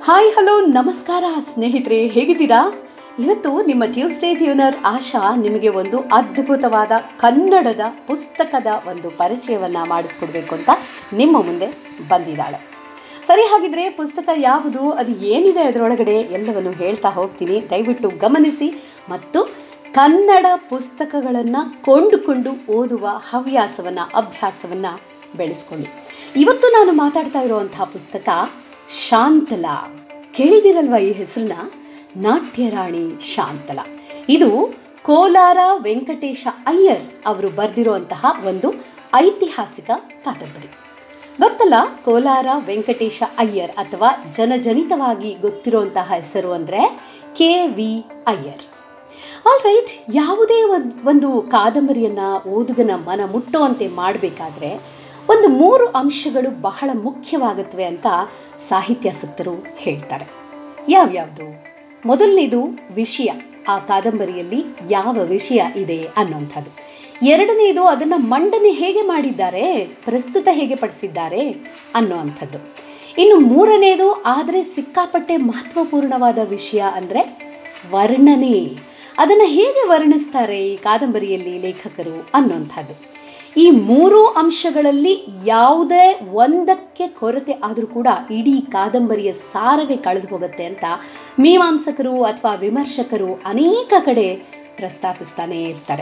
hi hello ನಮಸ್ಕಾರ ಸ್ನೇಹಿತರೆ ಹೇಗಿದ್ದೀರಾ ಇವತ್ತು ನಿಮ್ಮ ಟ್ಯೂಸ್ಡೇ ಟ್ಯೂನರ್ ಆಶಾ ನಿಮಗೆ ಒಂದು ಅದ್ಭುತವಾದ ಕನ್ನಡದ ಪುಸ್ತಕದ ಒಂದು ಪರಿಚಯವನ್ನು ಮಾಡಿಸ್ಕೊಡ್ಬೇಕು ಅಂತ ನಿಮ್ಮ ಮುಂದೆ ಬಂದಿದ್ದಾಳೆ ಸರಿ ಹಾಗಿದ್ರೆ ಪುಸ್ತಕ ಯಾವುದು ಅದು ಏನಿದೆ ಅದರೊಳಗಡೆ ಎಲ್ಲವನ್ನು ಹೇಳ್ತಾ ಹೋಗ್ತೀನಿ ದಯವಿಟ್ಟು ಗಮನಿಸಿ ಮತ್ತು ಕನ್ನಡ ಪುಸ್ತಕಗಳನ್ನು ಕೊಂಡುಕೊಂಡು ಓದುವ ಹವ್ಯಾಸವನ್ನು ಅಭ್ಯಾಸವನ್ನು ಬೆಳೆಸ್ಕೊಳ್ಳಿ ಇವತ್ತು ನಾನು ಮಾತಾಡ್ತಾ ಇರುವಂತಹ ಪುಸ್ತಕ ಶಾಂತಲಾ ಕೇಳಿದಿರಲ್ವಾ ಈ ಹೆಸರನ್ನ ನಾಟ್ಯರಾಣಿ ಶಾಂತಲಾ ಇದು ಕೋಲಾರ ವೆಂಕಟೇಶ ಅಯ್ಯರ್ ಅವರು ಬರೆದಿರುವಂತಹ ಒಂದು ಐತಿಹಾಸಿಕ ಕಾದಂಬರಿ ಗೊತ್ತಲ್ಲ ಕೋಲಾರ ವೆಂಕಟೇಶ ಅಯ್ಯರ್ ಅಥವಾ ಜನಜನಿತವಾಗಿ ಗೊತ್ತಿರುವಂತಹ ಹೆಸರು ಅಂದರೆ K V Iyer all right ಯಾವುದೇ ಒಂದ್- ಒಂದು ಕಾದಂಬರಿಯನ್ನು ಓದುಗನ ಮನ ಮುಟ್ಟುವಂತೆ ಮಾಡಬೇಕಾದ್ರೆ ಒಂದು ಮೂರು ಅಂಶಗಳು ಬಹಳ ಮುಖ್ಯವಾಗುತ್ತವೆ ಅಂತ ಸಾಹಿತ್ಯಾಸಕ್ತರು ಹೇಳ್ತಾರೆ ಯಾವ್ಯಾವುದು ಮೊದಲನೇದು ವಿಷಯ ಆ ಕಾದಂಬರಿಯಲ್ಲಿ ಯಾವ ವಿಷಯ ಇದೆ ಅನ್ನೋಂಥದ್ದು ಎರಡನೇದು ಅದನ್ನು ಮಂಡನೆ ಹೇಗೆ ಮಾಡಿದ್ದಾರೆ ಪ್ರಸ್ತುತ ಹೇಗೆ ಪಡಿಸಿದ್ದಾರೆ ಅನ್ನೋವಂಥದ್ದು ಇನ್ನು ಮೂರನೇದು ಆದರೆ ಸಿಕ್ಕಾಪಟ್ಟೆ ಮಹತ್ವಪೂರ್ಣವಾದ ವಿಷಯ ಅಂದರೆ ವರ್ಣನೆ ಅದನ್ನು ಹೇಗೆ ವರ್ಣಿಸ್ತಾರೆ ಈ ಕಾದಂಬರಿಯಲ್ಲಿ ಲೇಖಕರು ಅನ್ನೋಂಥದ್ದು ಈ ಮೂರು ಅಂಶಗಳಲ್ಲಿ ಯಾವುದೇ ಒಂದಕ್ಕೆ ಕೊರತೆ ಆದರೂ ಕೂಡ ಇಡೀ ಕಾದಂಬರಿಯ ಸಾರವೇ ಕಳೆದು ಹೋಗುತ್ತೆ ಅಂತ ಮೀಮಾಂಸಕರು ಅಥವಾ ವಿಮರ್ಶಕರು ಅನೇಕ ಕಡೆ ಪ್ರಸ್ತಾಪಿಸ್ತಾನೇ ಇರ್ತಾರೆ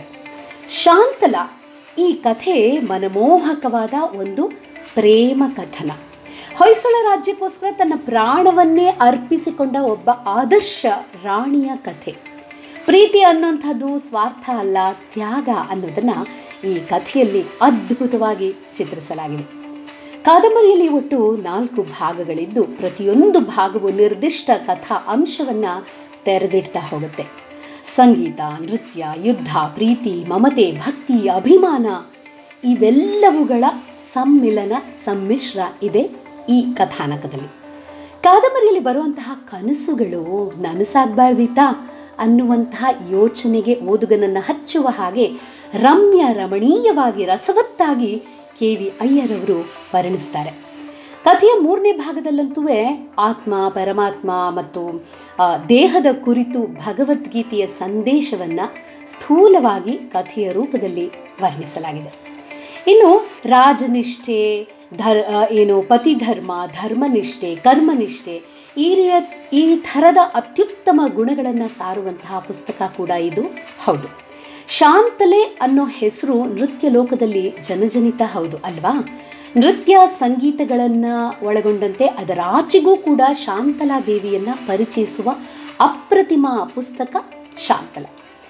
ಶಾಂತಲ ಈ ಕಥೆ ಮನಮೋಹಕವಾದ ಒಂದು ಪ್ರೇಮ ಕಥನ ಹೊಯ್ಸಳ ರಾಜ್ಯಕ್ಕೋಸ್ಕರ ತನ್ನ ಪ್ರಾಣವನ್ನೇ ಅರ್ಪಿಸಿಕೊಂಡ ಒಬ್ಬ ಆದರ್ಶ ರಾಣಿಯ ಕಥೆ ಪ್ರೀತಿ ಅನ್ನೋಂಥದ್ದು ಸ್ವಾರ್ಥ ಅಲ್ಲ ತ್ಯಾಗ ಅನ್ನೋದನ್ನು ಈ ಕಥೆಯಲ್ಲಿ ಅದ್ಭುತವಾಗಿ ಚಿತ್ರಿಸಲಾಗಿದೆ ಕಾದಂಬರಿಯಲ್ಲಿ ಒಟ್ಟು ನಾಲ್ಕು ಭಾಗಗಳಿದ್ದು ಪ್ರತಿಯೊಂದು ಭಾಗವು ನಿರ್ದಿಷ್ಟ ಕಥಾ ಅಂಶವನ್ನು ತೆರೆದಿಡ್ತಾ ಹೋಗುತ್ತೆ ಸಂಗೀತ ನೃತ್ಯ ಯುದ್ಧ ಪ್ರೀತಿ ಮಮತೆ ಭಕ್ತಿ ಅಭಿಮಾನ ಇವೆಲ್ಲವುಗಳ ಸಮ್ಮಿಲನ ಸಮ್ಮಿಶ್ರ ಇದೆ ಈ ಕಥಾನಕದಲ್ಲಿ ಕಾದಂಬರಿಯಲ್ಲಿ ಬರುವಂತಹ ಕನಸುಗಳು ನನಸಾಗಬಾರ್ದಿತ್ತಾ ಅನ್ನುವಂತಹ ಯೋಚನೆಗೆ ಓದುಗನನ್ನು ಹಚ್ಚುವ ಹಾಗೆ ರಮ್ಯ ರಮಣೀಯವಾಗಿ ರಸವತ್ತಾಗಿ ಕೆ ವಿ ಅಯ್ಯರವರು ವರ್ಣಿಸ್ತಾರೆ ಕಥೆಯ ಮೂರನೇ ಭಾಗದಲ್ಲಂತೂ ಆತ್ಮ ಪರಮಾತ್ಮ ಮತ್ತು ಆ, ದೇಹದ ಕುರಿತು ಭಗವದ್ಗೀತೆಯ ಸಂದೇಶವನ್ನು ಸ್ಥೂಲವಾಗಿ ಕಥೆಯ ರೂಪದಲ್ಲಿ ವರ್ಣಿಸಲಾಗಿದೆ ಇನ್ನು ರಾಜನಿಷ್ಠೆ ಧರ್ ಆ, ಏನು ಪತಿಧರ್ಮ ಧರ್ಮನಿಷ್ಠೆ ಕರ್ಮನಿಷ್ಠೆ ಈ ರೀ ಈ ಥರದ ಅತ್ಯುತ್ತಮ ಗುಣಗಳನ್ನು ಸಾರುವಂತಹ ಪುಸ್ತಕ ಕೂಡ ಇದು ಹೌದು ಶಾಂತಲೆ ಅನ್ನೋ ಹೆಸರು ನೃತ್ಯ ಲೋಕದಲ್ಲಿ ಜನಜನಿತ ಹೌದು ಅಲ್ವಾ ನೃತ್ಯ ಸಂಗೀತಗಳನ್ನು ಒಳಗೊಂಡಂತೆ ಅದರಾಚೆಗೂ ಕೂಡ ಶಾಂತಲಾ ದೇವಿಯನ್ನು ಪರಿಚಯಿಸುವ ಅಪ್ರತಿಮ ಪುಸ್ತಕ ಶಾಂತಲ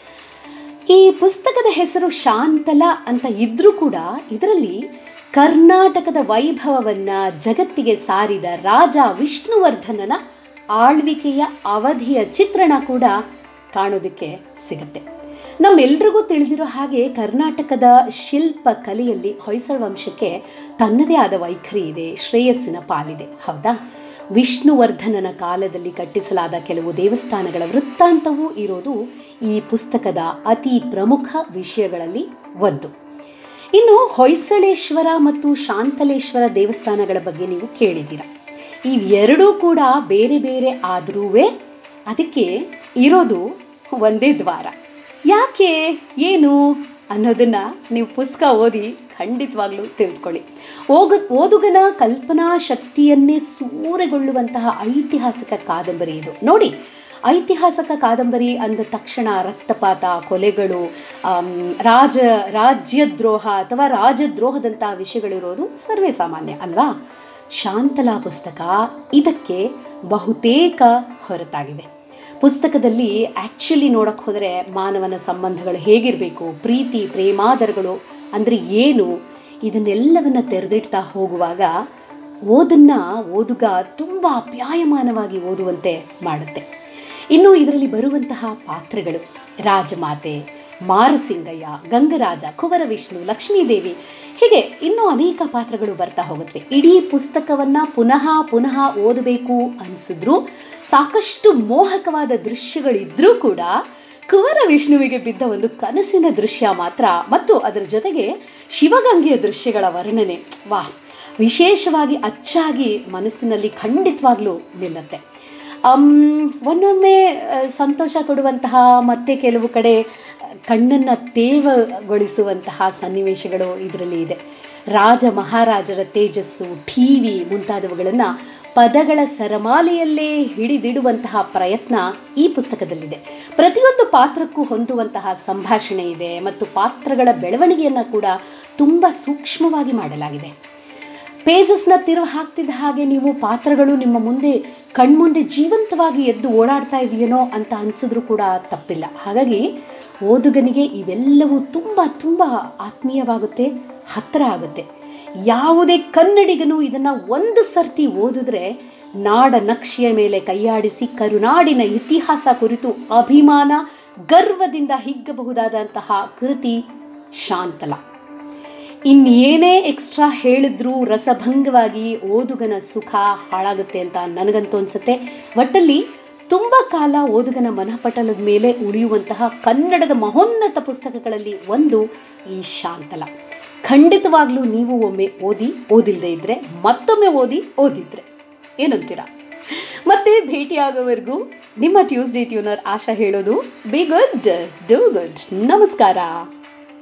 ಈ ಪುಸ್ತಕದ ಹೆಸರು ಶಾಂತಲ ಅಂತ ಇದ್ರೂ ಕೂಡ ಇದರಲ್ಲಿ ಕರ್ನಾಟಕದ ವೈಭವವನ್ನು ಜಗತ್ತಿಗೆ ಸಾರಿದ ರಾಜ ವಿಷ್ಣುವರ್ಧನನ ಆಳ್ವಿಕೆಯ ಅವಧಿಯ ಚಿತ್ರಣ ಕೂಡ ಕಾಣೋದಕ್ಕೆ ಸಿಗುತ್ತೆ ನಮ್ಮೆಲ್ರಿಗೂ ತಿಳಿದಿರೋ ಹಾಗೆ ಕರ್ನಾಟಕದ ಶಿಲ್ಪ ಕಲೆಯಲ್ಲಿ ಹೊಯ್ಸಳ ವಂಶಕ್ಕೆ ತನ್ನದೇ ಆದ ವೈಖರಿ ಇದೆ ಶ್ರೇಯಸ್ಸಿನ ಪಾಲಿದೆ ಹೌದಾ ವಿಷ್ಣುವರ್ಧನನ ಕಾಲದಲ್ಲಿ ಕಟ್ಟಿಸಲಾದ ಕೆಲವು ದೇವಸ್ಥಾನಗಳ ವೃತ್ತಾಂತವೂ ಇರೋದು ಈ ಪುಸ್ತಕದ ಅತಿ ಪ್ರಮುಖ ವಿಷಯಗಳಲ್ಲಿ ಒಂದು ಇನ್ನು ಹೊಯ್ಸಳೇಶ್ವರ ಮತ್ತು ಶಾಂತಲೇಶ್ವರ ದೇವಸ್ಥಾನಗಳ ಬಗ್ಗೆ ನೀವು ಕೇಳಿದ್ದೀರ ಇವೆರಡೂ ಕೂಡ ಬೇರೆ ಬೇರೆ ಆದರೂ ಅದಕ್ಕೆ ಇರೋದು ಒಂದೇ ದ್ವಾರ ಯಾಕೆ ಏನು ಅನ್ನೋದನ್ನು ನೀವು ಪುಸ್ತಕ ಓದಿ ಖಂಡಿತವಾಗ್ಲೂ ತಿಳ್ಕೊಳ್ಳಿ ಓಗ ಓದುಗನ ಕಲ್ಪನಾ ಶಕ್ತಿಯನ್ನೇ ಸೂರೆಗೊಳ್ಳುವಂತಹ ಐತಿಹಾಸಿಕ ಕಾದಂಬರಿ ಇದು ನೋಡಿ ಐತಿಹಾಸಿಕ ಕಾದಂಬರಿ ಅಂದ ತಕ್ಷಣ ರಕ್ತಪಾತ ಕೊಲೆಗಳು ಆಮ್, ರಾಜ ರಾಜ್ಯದ್ರೋಹ ಅಥವಾ ರಾಜದ್ರೋಹದಂತಹ ವಿಷಯಗಳಿರೋದು ಸರ್ವೇ ಸಾಮಾನ್ಯ ಅಲ್ವಾ ಶಾಂತಲಾ ಪುಸ್ತಕ ಇದಕ್ಕೆ ಬಹುತೇಕ ಹೊರತಾಗಿದೆ ಪುಸ್ತಕದಲ್ಲಿ ಆ್ಯಕ್ಚುಲಿ ನೋಡೋಕ್ಕೆ ಹೋದರೆ ಮಾನವನ ಸಂಬಂಧಗಳು ಹೇಗಿರಬೇಕು ಪ್ರೀತಿ ಪ್ರೇಮಾದರಗಳು ಅಂದರೆ ಏನು ಇದನ್ನೆಲ್ಲವನ್ನು ತೆರೆದಿಡ್ತಾ ಹೋಗುವಾಗ ಓದನ್ನು ಓದುಗ ತುಂಬ ಅಪ್ಯಾಯಮಾನವಾಗಿ ಓದುವಂತೆ ಮಾಡುತ್ತೆ ಇನ್ನು ಇದರಲ್ಲಿ ಬರುವಂತಹ ಪಾತ್ರಗಳು ರಾಜಮಾತೆ ಮಾರಸಿಂಗಯ್ಯ ಗಂಗರಾಜ ಕುವರ ವಿಷ್ಣು ಲಕ್ಷ್ಮೀದೇವಿ ಹೀಗೆ ಇನ್ನೂ ಅನೇಕ ಪಾತ್ರಗಳು ಬರ್ತಾ ಹೋಗುತ್ತವೆ ಇಡೀ ಪುಸ್ತಕವನ್ನು ಪುನಃ ಪುನಃ ಓದಬೇಕು ಅನಿಸಿದ್ರು ಸಾಕಷ್ಟು ಮೋಹಕವಾದ ದೃಶ್ಯಗಳಿದ್ರೂ ಕೂಡ ಕುವರ ವಿಷ್ಣುವಿಗೆ ಬಿದ್ದ ಒಂದು ಕನಸಿನ ದೃಶ್ಯ ಮಾತ್ರ ಮತ್ತು ಅದರ ಜೊತೆಗೆ ಶಿವಗಂಗೆಯ ದೃಶ್ಯಗಳ ವರ್ಣನೆ ವಾಹ್ ವಿಶೇಷವಾಗಿ ಅಚ್ಚಾಗಿ ಮನಸ್ಸಿನಲ್ಲಿ ಖಂಡಿತವಾಗ್ಲೂ ನಿಲ್ಲತ್ತೆ ಅಮ್, ಒಂದೊಮ್ಮೆ ಆ, ಸಂತೋಷ ಕೊಡುವಂತಹ ಮತ್ತೆ ಕೆಲವು ಕಡೆ ಕಣ್ಣನ್ನು ತೇವಗೊಳಿಸುವಂತಹ ಸನ್ನಿವೇಶಗಳು ಇದರಲ್ಲಿ ಇದೆ ರಾಜ ಮಹಾರಾಜರ ತೇಜಸ್ಸು ಟಿ ವಿ ಮುಂತಾದವುಗಳನ್ನು ಪದಗಳ ಸರಮಾಲೆಯಲ್ಲೇ ಹಿಡಿದಿಡುವಂತಹ ಪ್ರಯತ್ನ ಈ ಪುಸ್ತಕದಲ್ಲಿದೆ ಪ್ರತಿಯೊಂದು ಪಾತ್ರಕ್ಕೂ ಹೊಂದುವಂತಹ ಸಂಭಾಷಣೆ ಇದೆ ಮತ್ತು ಪಾತ್ರಗಳ ಬೆಳವಣಿಗೆಯನ್ನು ಕೂಡ ತುಂಬ ಸೂಕ್ಷ್ಮವಾಗಿ ಮಾಡಲಾಗಿದೆ ಪೇಜಸ್ನ ತಿರುವು ಹಾಕ್ತಿದ್ದ ಹಾಗೆ ನೀವು ಪಾತ್ರಗಳು ನಿಮ್ಮ ಮುಂದೆ ಕಣ್ಮುಂದೆ ಜೀವಂತವಾಗಿ ಎದ್ದು ಓಡಾಡ್ತಾ ಇದೆಯೇನೋ ಅಂತ ಅನಿಸಿದ್ರು ಕೂಡ ತಪ್ಪಿಲ್ಲ ಹಾಗಾಗಿ ಓದುಗನಿಗೆ ಇವೆಲ್ಲವೂ ತುಂಬ ತುಂಬ ಆತ್ಮೀಯವಾಗುತ್ತೆ ಹತ್ತಿರ ಆಗುತ್ತೆ ಯಾವುದೇ ಕನ್ನಡಿಗನು ಇದನ್ನು ಒಂದು ಸರ್ತಿ ಓದಿದ್ರೆ ನಾಡ ನಕ್ಷೆಯ ಮೇಲೆ ಕೈಯಾಡಿಸಿ ಕರುನಾಡಿನ ಇತಿಹಾಸ ಕುರಿತು ಅಭಿಮಾನ ಗರ್ವದಿಂದ ಹಿಗ್ಗಬಹುದಾದಂತಹ ಕೃತಿ ಶಾಂತಲ ಇನ್ನೇನೇ ಎಕ್ಸ್ಟ್ರಾ ಹೇಳಿದ್ರೂ ರಸಭಂಗವಾಗಿ ಓದುಗನ ಸುಖ ಹಾಳಾಗುತ್ತೆ ಅಂತ ನನಗಂತೂ ಅನಿಸುತ್ತೆ ಒಟ್ಟಲ್ಲಿ ತುಂಬ ಕಾಲ ಓದುಗನ ಮನಪಟಲದ ಮೇಲೆ ಉಳಿಯುವಂತಹ ಕನ್ನಡದ ಮಹೋನ್ನತ ಪುಸ್ತಕಗಳಲ್ಲಿ ಒಂದು ಈ ಶಾಂತಲ ಖಂಡಿತವಾಗ್ಲೂ ನೀವು ಒಮ್ಮೆ ಓದಿ ಓದಿಲ್ಲದೆ ಇದ್ದರೆ ಮತ್ತೊಮ್ಮೆ ಓದಿ ಓದಿದ್ರೆ ಏನಂತೀರಾ ಮತ್ತೆ ಭೇಟಿಯಾಗೋವರೆಗೂ ನಿಮ್ಮ ಟ್ಯೂಸ್ಡೇ ಟ್ಯೂನರ್ ಆಶಾ ಹೇಳೋದು ಬಿ ಗುಡ್ ಡೂ ಗುಡ್ ನಮಸ್ಕಾರ